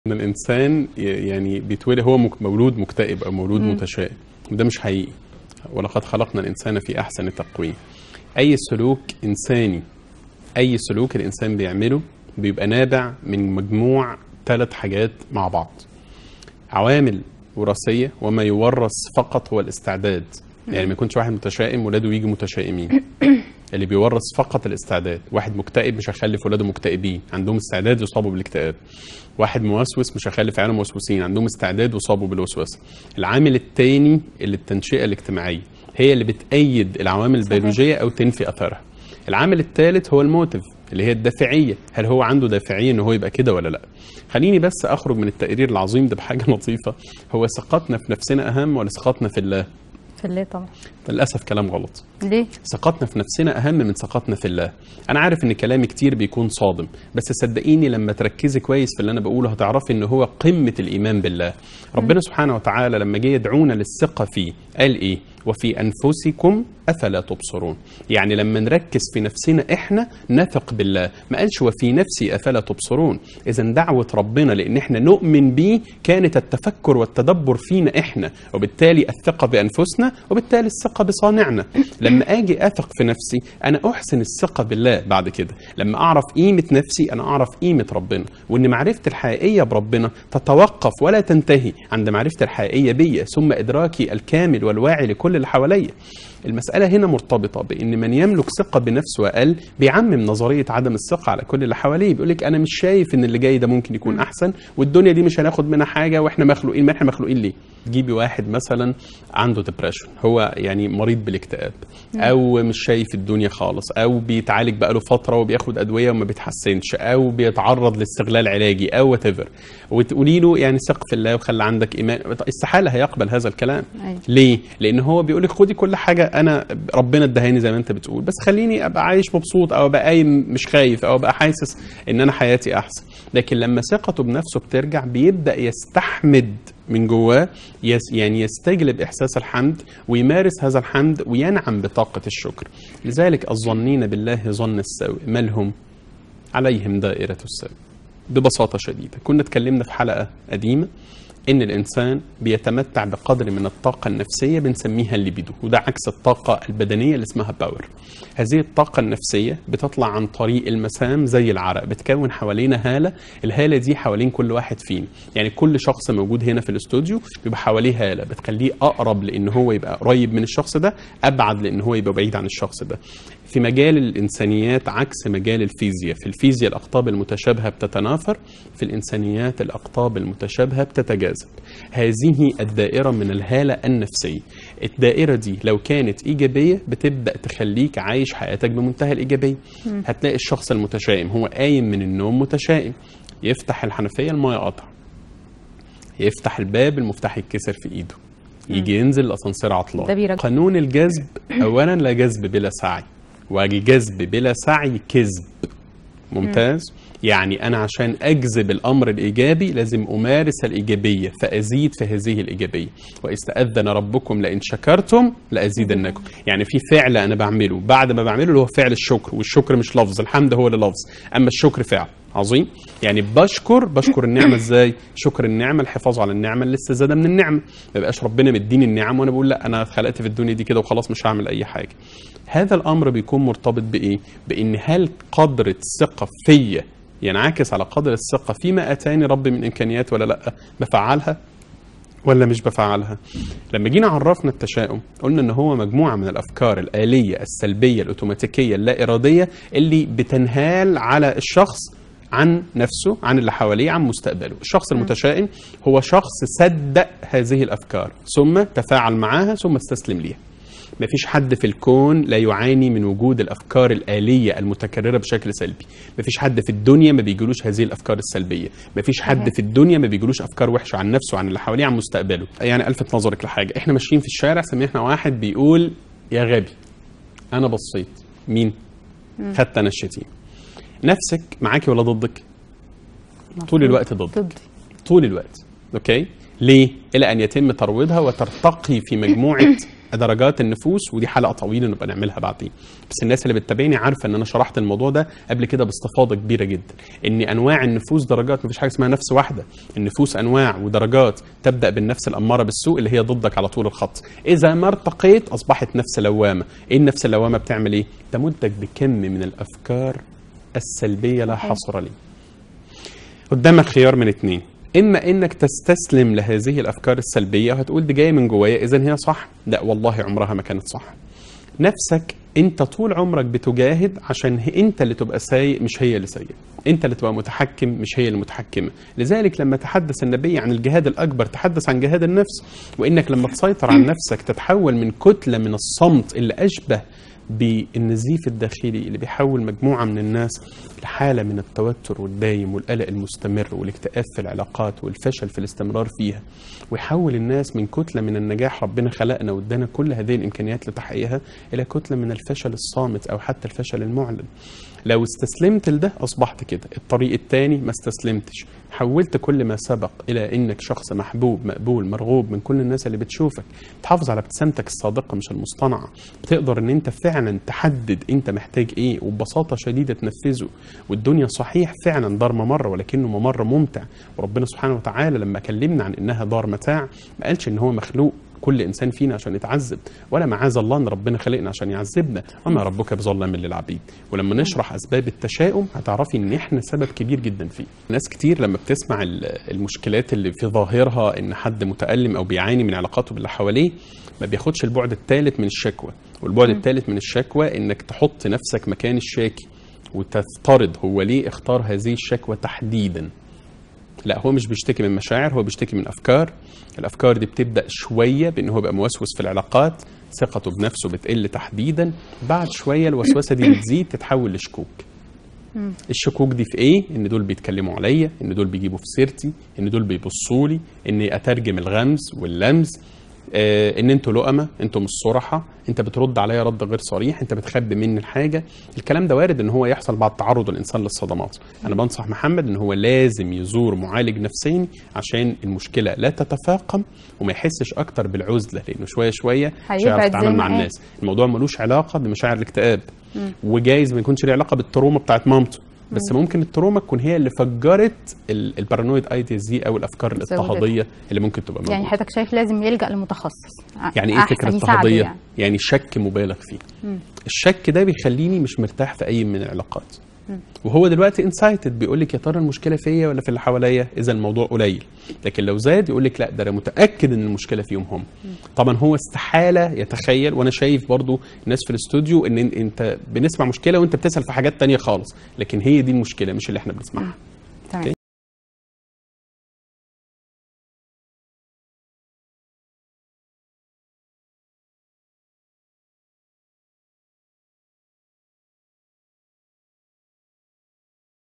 ان الانسان ي- يعني بيتولد هو مك- مولود مكتئب او مولود متشائم وده مش حقيقي ولقد خلقنا الانسان في احسن تقويم اي سلوك انساني اي سلوك الانسان بيعمله بيبقى نابع من مجموع ثلاث حاجات مع بعض عوامل وراثيه وما يورث فقط هو الاستعداد يعني ما يكونش واحد متشائم ولاده يجي متشائمين اللي بيورث فقط الاستعداد واحد مكتئب مش هيخلف ولاده مكتئبين عندهم استعداد يصابوا بالاكتئاب واحد موسوس مش هيخلف عياله موسوسين عندهم استعداد يصابوا بالوسوسه العامل الثاني اللي التنشئه الاجتماعيه هي اللي بتأيد العوامل البيولوجيه او تنفي اثرها العامل الثالث هو الموتيف اللي هي الدافعيه هل هو عنده دافعيه ان هو يبقى كده ولا لا خليني بس اخرج من التقرير العظيم ده بحاجه لطيفه هو ثقتنا في نفسنا اهم ولا ثقتنا في الله في الله طبعا للاسف كلام غلط ليه؟ ثقتنا في نفسنا اهم من ثقتنا في الله انا عارف ان كلامي كتير بيكون صادم بس صدقيني لما تركزي كويس في اللي انا بقوله هتعرفي ان هو قمه الايمان بالله ربنا سبحانه وتعالى لما جه يدعونا للثقه فيه قال ايه وفي انفسكم افلا تبصرون يعني لما نركز في نفسنا احنا نثق بالله ما قالش وفي نفسي افلا تبصرون اذا دعوه ربنا لان احنا نؤمن بيه كانت التفكر والتدبر فينا احنا وبالتالي الثقه بانفسنا وبالتالي الثقه بصانعنا لما اجي اثق في نفسي انا احسن الثقه بالله بعد كده لما اعرف قيمه نفسي انا اعرف قيمه ربنا وان معرفتي الحقيقيه بربنا تتوقف ولا تنتهي عند معرفتي الحقيقيه بيا ثم ادراكي الكامل والواعي لكل اللي حواليا المسألة هنا مرتبطة بأن من يملك ثقة بنفسه أقل بيعمم نظرية عدم الثقة على كل اللي حواليه بيقول لك أنا مش شايف إن اللي جاي ده ممكن يكون أحسن والدنيا دي مش هناخد منها حاجة وإحنا مخلوقين ما إحنا مخلوقين ليه؟ تجيبي واحد مثلا عنده ديبريشن هو يعني مريض بالاكتئاب أو مش شايف الدنيا خالص أو بيتعالج بقاله فترة وبياخد أدوية وما بيتحسنش أو بيتعرض لاستغلال علاجي أو وات ايفر وتقولي له يعني ثق في الله وخلي عندك إيمان استحالة هيقبل هذا الكلام أيوة. ليه؟ لان هو بيقول لك خدي كل حاجه انا ربنا ادهاني زي ما انت بتقول بس خليني ابقى عايش مبسوط او ابقى قايم مش خايف او ابقى حاسس ان انا حياتي احسن لكن لما ثقته بنفسه بترجع بيبدا يستحمد من جواه يس يعني يستجلب احساس الحمد ويمارس هذا الحمد وينعم بطاقه الشكر لذلك الظنين بالله ظن السوء ما لهم عليهم دائره السوء ببساطه شديده كنا اتكلمنا في حلقه قديمه ان الانسان بيتمتع بقدر من الطاقه النفسيه بنسميها الليبيدو وده عكس الطاقه البدنيه اللي اسمها باور هذه الطاقه النفسيه بتطلع عن طريق المسام زي العرق بتكون حوالينا هاله الهاله دي حوالين كل واحد فينا يعني كل شخص موجود هنا في الاستوديو بيبقى حواليه هاله بتخليه اقرب لان هو يبقى قريب من الشخص ده ابعد لان هو يبقى بعيد عن الشخص ده في مجال الانسانيات عكس مجال الفيزياء في الفيزياء الاقطاب المتشابهه بتتنافر في الانسانيات الاقطاب المتشابهه بتتجاذب هذه الدائره من الهاله النفسيه الدائره دي لو كانت ايجابيه بتبدا تخليك عايش حياتك بمنتهى الايجابيه هتلاقي الشخص المتشائم هو قايم من النوم متشائم يفتح الحنفيه الماء قطع يفتح الباب المفتاح يتكسر في ايده يجي ينزل الاسانسير ده عطلان بيرجع. قانون الجذب اولا لا جذب بلا سعي وجذب بلا سعي كذب ممتاز يعني انا عشان اجذب الامر الايجابي لازم امارس الايجابيه فازيد في هذه الايجابيه واستاذن ربكم لئن شكرتم لازيدنكم يعني في فعل انا بعمله بعد ما بعمله اللي هو فعل الشكر والشكر مش لفظ الحمد هو اللي لفظ اما الشكر فعل عظيم يعني بشكر بشكر النعمه ازاي شكر النعمه الحفاظ على النعمه الاستزاده من النعمه ما يبقاش ربنا مديني النعم وانا بقول لا انا اتخلقت في الدنيا دي كده وخلاص مش هعمل اي حاجه هذا الامر بيكون مرتبط بايه بان هل قدر الثقه فيا ينعكس على قدر الثقه فيما اتاني ربي من امكانيات ولا لا بفعلها ولا مش بفعلها لما جينا عرفنا التشاؤم قلنا ان هو مجموعه من الافكار الاليه السلبيه الاوتوماتيكيه اللا اراديه اللي بتنهال على الشخص عن نفسه عن اللي حواليه عن مستقبله الشخص المتشائم هو شخص صدق هذه الافكار ثم تفاعل معها ثم استسلم ليها مفيش حد في الكون لا يعاني من وجود الافكار الاليه المتكرره بشكل سلبي مفيش حد في الدنيا ما بيجيلوش هذه الافكار السلبيه مفيش حد صحيح. في الدنيا ما بيجيلوش افكار وحشه عن نفسه عن اللي حواليه عن مستقبله يعني الفت نظرك لحاجه احنا ماشيين في الشارع سمعنا واحد بيقول يا غبي انا بصيت مين خدت انا الشتيم نفسك معاكي ولا ضدك طول الوقت ضد ضدي طول الوقت اوكي ليه الى ان يتم ترويضها وترتقي في مجموعه درجات النفوس ودي حلقه طويله نبقى نعملها بعدين بس الناس اللي بتتابعني عارفه ان انا شرحت الموضوع ده قبل كده باستفاضه كبيره جدا ان انواع النفوس درجات مفيش حاجه اسمها نفس واحده النفوس انواع ودرجات تبدا بالنفس الاماره بالسوء اللي هي ضدك على طول الخط اذا ما ارتقيت اصبحت نفس لوامه ايه النفس اللوامه بتعمل ايه تمدك بكم من الافكار السلبيه لا حصر لي قدامك خيار من اتنين اما انك تستسلم لهذه الافكار السلبيه وهتقول دي جايه من جوايا اذا هي صح لا والله عمرها ما كانت صح نفسك انت طول عمرك بتجاهد عشان هي انت اللي تبقى سايق مش هي اللي سايقه انت اللي تبقى متحكم مش هي المتحكمه لذلك لما تحدث النبي عن الجهاد الاكبر تحدث عن جهاد النفس وانك لما تسيطر على نفسك تتحول من كتله من الصمت اللي اشبه بالنزيف الداخلي اللي بيحول مجموعه من الناس لحاله من التوتر والدايم والقلق المستمر والاكتئاب في العلاقات والفشل في الاستمرار فيها ويحول الناس من كتله من النجاح ربنا خلقنا وادانا كل هذه الامكانيات لتحقيقها الى كتله من الفشل الصامت او حتى الفشل المعلن لو استسلمت لده اصبحت كده الطريق الثاني ما استسلمتش حولت كل ما سبق الى انك شخص محبوب مقبول مرغوب من كل الناس اللي بتشوفك تحافظ على ابتسامتك الصادقه مش المصطنعه بتقدر ان انت فعلا تحدد انت محتاج ايه وببساطه شديده تنفذه والدنيا صحيح فعلا دار ممر ولكنه ممر ممتع وربنا سبحانه وتعالى لما كلمنا عن انها دار متاع ما قالش ان هو مخلوق كل انسان فينا عشان يتعذب ولا معاذ الله ان ربنا خلقنا عشان يعذبنا وما ربك بظلام للعبيد ولما نشرح اسباب التشاؤم هتعرفي ان احنا سبب كبير جدا فيه ناس كتير لما بتسمع ال- المشكلات اللي في ظاهرها ان حد متالم او بيعاني من علاقاته باللي حواليه ما بياخدش البعد الثالث من الشكوى والبعد الثالث من الشكوى انك تحط نفسك مكان الشاكي وتفترض هو ليه اختار هذه الشكوى تحديدا لا هو مش بيشتكي من مشاعر هو بيشتكي من افكار الافكار دي بتبدا شويه بان هو بقى موسوس في العلاقات ثقته بنفسه بتقل تحديدا بعد شويه الوسوسه دي بتزيد تتحول لشكوك الشكوك دي في ايه ان دول بيتكلموا عليا ان دول بيجيبوا في سيرتي ان دول بيبصوا لي اني اترجم الغمز واللمز آه ان انتوا لقمه انتوا مش صرحه انت بترد عليا رد غير صريح انت بتخبي مني الحاجه الكلام ده وارد ان هو يحصل بعد تعرض الانسان للصدمات انا بنصح محمد ان هو لازم يزور معالج نفساني عشان المشكله لا تتفاقم وما يحسش اكتر بالعزله لانه شويه شويه مش هيعرف هيبعد يتعامل زي مع ما الناس الموضوع ملوش علاقه بمشاعر الاكتئاب وجايز ما يكونش ليه علاقه بالتروما بتاعت مامته بس ممكن التروما تكون هي اللي فجرت ال- البارانويد ايديز دي او الافكار زودت. الاضطهاديه اللي ممكن تبقى موجوده يعني حضرتك شايف لازم يلجا لمتخصص يعني ايه أحسن فكره يساعده اضطهاديه يعني. يعني شك مبالغ فيه الشك ده بيخليني مش مرتاح في اي من العلاقات وهو دلوقتي انسايتد بيقول لك يا ترى المشكله فيا ولا في اللي حواليا اذا الموضوع قليل لكن لو زاد يقول لك لا ده انا متاكد ان المشكله فيهم هم طبعا هو استحاله يتخيل وانا شايف برضو الناس في الاستوديو ان إن- انت بنسمع مشكله وانت بتسال في حاجات تانية خالص لكن هي دي المشكله مش اللي احنا بنسمعها